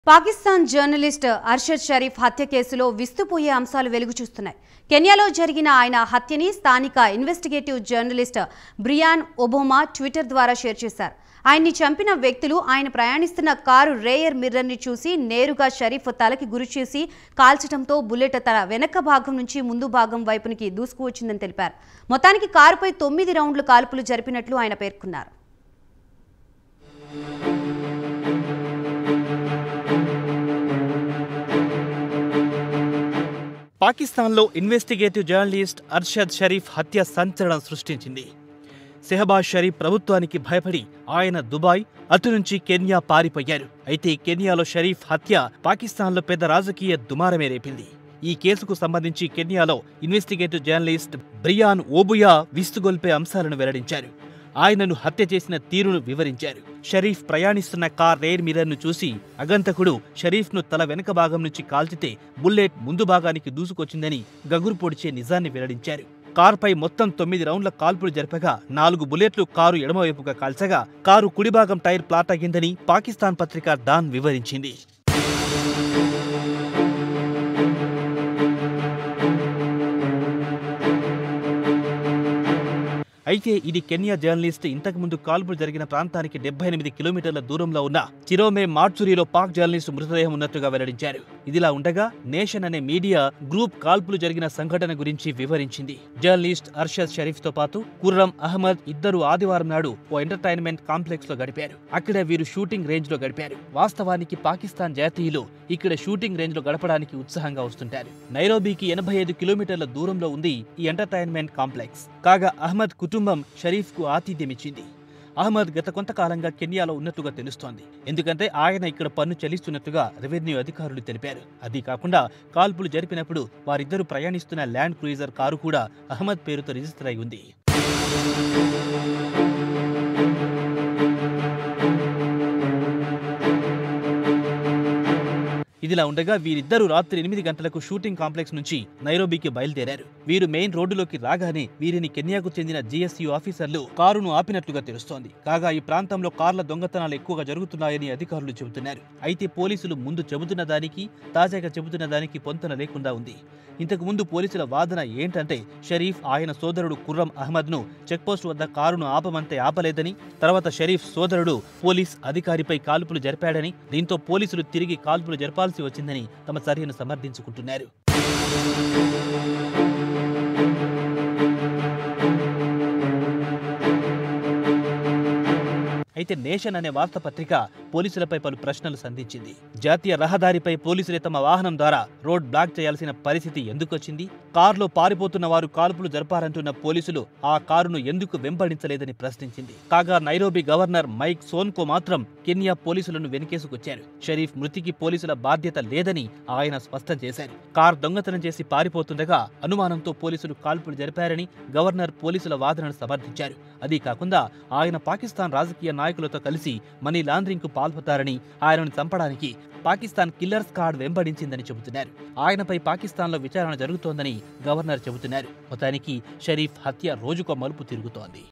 Pakistan journalist Arshad Sharif హత్య కేసులో విస్తుపోయే అంశాలు వెలుగు చూస్తున్నాయి కెన్యాలో జరిగిన ఆయన హత్యని స్థానిక investigative journalist Brian Obuya Twitter ద్వారా షేర్ చేశారు ఆయన్ని చంపిన వ్యక్తులు ఆయన ప్రయాణిస్తున్న కారు రేయర్ మిర్రర్ని చూసి నేరుగా షరీఫ్ తలకి గురి చేసి కాల్చడంతో బుల్లెట్ తన వెనక భాగం నుంచి ముందు భాగం వైపునికి దూసుకువచ్చిందని తెలిపారు మొత్తానికి కారుపై తొమ్మిది రౌండ్లు కాల్పులు జరిపినట్లు ఆయన పేర్కొన్నారు పాకిస్తాన్లో ఇన్వెస్టిగేటివ్ జర్నలిస్ట్ అర్షద్ షరీఫ్ హత్య సంచలనం సృష్టించింది సెహబాజ్ షరీఫ్ ప్రభుత్వానికి భయపడి ఆయన దుబాయ్ అటు నుంచి కెన్యా పారిపోయారు అయితే కెన్యాలో షరీఫ్ హత్య పాకిస్తాన్లో పెద్ద రాజకీయ దుమారమే రేపింది ఈ కేసుకు సంబంధించి కెన్యాలో ఇన్వెస్టిగేటివ్ జర్నలిస్ట్ బ్రియాన్ ఓబుయా విస్తుగొల్పే అంశాలను వెల్లడించారు ఆయనను హత్య చేసిన తీరును వివరించారు షరీఫ్ ప్రయాణిస్తున్న కార్ రేర్ మిర్రర్ను చూసి అగంతకుడు షరీఫ్ను తల వెనక భాగం నుంచి కాల్చితే బుల్లెట్ ముందు భాగానికి దూసుకొచ్చిందని గగురు పొడిచే నిజాన్ని వెల్లడించారు కారుపై మొత్తం తొమ్మిది రౌండ్ల కాల్పులు జరపగా నాలుగు బుల్లెట్లు కారు ఎడమవైపుగా కాల్చగా కారు కుడిభాగం టైర్ ప్లాట్ అయ్యిందని పాకిస్తాన్ పత్రిక డాన్ వివరించింది అయితే ఇది కెన్యా జర్నలిస్ట్ ఇంతకుముందు కాల్పులు జరిగిన ప్రాంతానికి డెబ్బై ఎనిమిది కిలోమీటర్ల దూరంలో ఉన్న చిరోమే మార్చురీలో పాక్ జర్నలిస్ట్ మృతదేహం ఉన్నట్టుగా వెల్లడించారు ఇదిలా ఉండగా నేషన్ అనే మీడియా గ్రూప్ కాల్పులు జరిగిన సంఘటన గురించి వివరించింది జర్నలిస్ట్ అర్షద్ షరీఫ్ తో పాటు కుర్రం అహ్మద్ ఇద్దరు ఆదివారం నాడు ఓ ఎంటర్టైన్మెంట్ కాంప్లెక్స్ లో గడిపారు అక్కడ వీరు షూటింగ్ రేంజ్ లో గడిపారు వాస్తవానికి పాకిస్తాన్ జాతీయులు ఇక్కడ షూటింగ్ రేంజ్ లో గడపడానికి ఉత్సాహంగా వస్తుంటారు నైరోబీకి ఎనభై ఐదు కిలోమీటర్ల దూరంలో ఉంది ఈ ఎంటర్టైన్మెంట్ కాంప్లెక్స్ కాగా అహ్మద్ కుటుంబం షరీఫ్ కు ఆతిథ్యమిచ్చింది అహ్మద్ గత కొంతకాలంగా కెన్యాలో ఉన్నట్టుగా తెలుస్తోంది ఎందుకంటే ఆయన ఇక్కడ పన్ను చెల్లిస్తున్నట్టుగా రెవెన్యూ అధికారులు తెలిపారు అది కాకుండా కాల్పులు జరిపినప్పుడు వారిద్దరూ ప్రయాణిస్తున్న ల్యాండ్ క్రూయిజర్ కారు కూడా అహ్మద్ పేరుతో రిజిస్టర్ అయి ఉంది ఇదిలా ఉండగా వీరిద్దరూ రాత్రి ఎనిమిది గంటలకు షూటింగ్ కాంప్లెక్స్ నుంచి నైరోబీకి బయలుదేరారు వీరు మెయిన్ రోడ్డులోకి రాగానే వీరిని కెన్యాకు చెందిన జీఎస్యూ ఆఫీసర్లు కారును ఆపినట్లుగా తెలుస్తోంది కాగా ఈ ప్రాంతంలో కార్ల దొంగతనాలు ఎక్కువగా జరుగుతున్నాయని అధికారులు చెబుతున్నారు అయితే పోలీసులు ముందు చెబుతున్న దానికి తాజాగా చెబుతున్న దానికి పొంతన లేకుండా ఉంది ఇంతకు ముందు పోలీసుల వాదన ఏంటంటే షరీఫ్ ఆయన సోదరుడు కుర్రం అహ్మద్ ను చెక్పోస్ట్ వద్ద కారును ఆపమంటే ఆపలేదని తర్వాత షరీఫ్ సోదరుడు పోలీస్ అధికారిపై కాల్పులు జరిపాడని దీంతో పోలీసులు తిరిగి కాల్పులు జరపాల్సి వచ్చిందని తమ చర్యను సమర్థించుకుంటున్నారు అయితే నేషన్ అనే వార్తాపత్రిక పోలీసులపై పలు ప్రశ్నలు సంధించింది జాతీయ రహదారిపై పోలీసులే తమ వాహనం ద్వారా రోడ్ బ్లాక్ చేయాల్సిన పరిస్థితి ఎందుకొచ్చింది కారులో పారిపోతున్న వారు కాల్పులు జరపారంటున్న పోలీసులు ఆ కారును ఎందుకు వెంబడించలేదని ప్రశ్నించింది కాగా నైరోబీ గవర్నర్ మైక్ సోన్కో మాత్రం కెన్యా పోలీసులను వెనుకేసుకొచ్చారు షరీఫ్ మృతికి పోలీసుల బాధ్యత లేదని ఆయన స్పష్టం చేశారు కార్ దొంగతనం చేసి పారిపోతుండగా అనుమానంతో పోలీసులు కాల్పులు జరిపారని గవర్నర్ పోలీసుల వాదనను సమర్థించారు అదీ కాకుండా ఆయన పాకిస్తాన్ రాజకీయ నాయకులతో కలిసి మనీ లాండరింగ్ కు పాల్పడతారని ఆయనను చంపడానికి పాకిస్తాన్ కిల్లర్స్ కార్డ్ వెంబడించిందని చెబుతున్నారు ఆయనపై పాకిస్తాన్లో విచారణ జరుగుతోందని గవర్నర్ చెబుతున్నారు మొత్తానికి షరీఫ్ హత్య రోజుకో మలుపు తిరుగుతోంది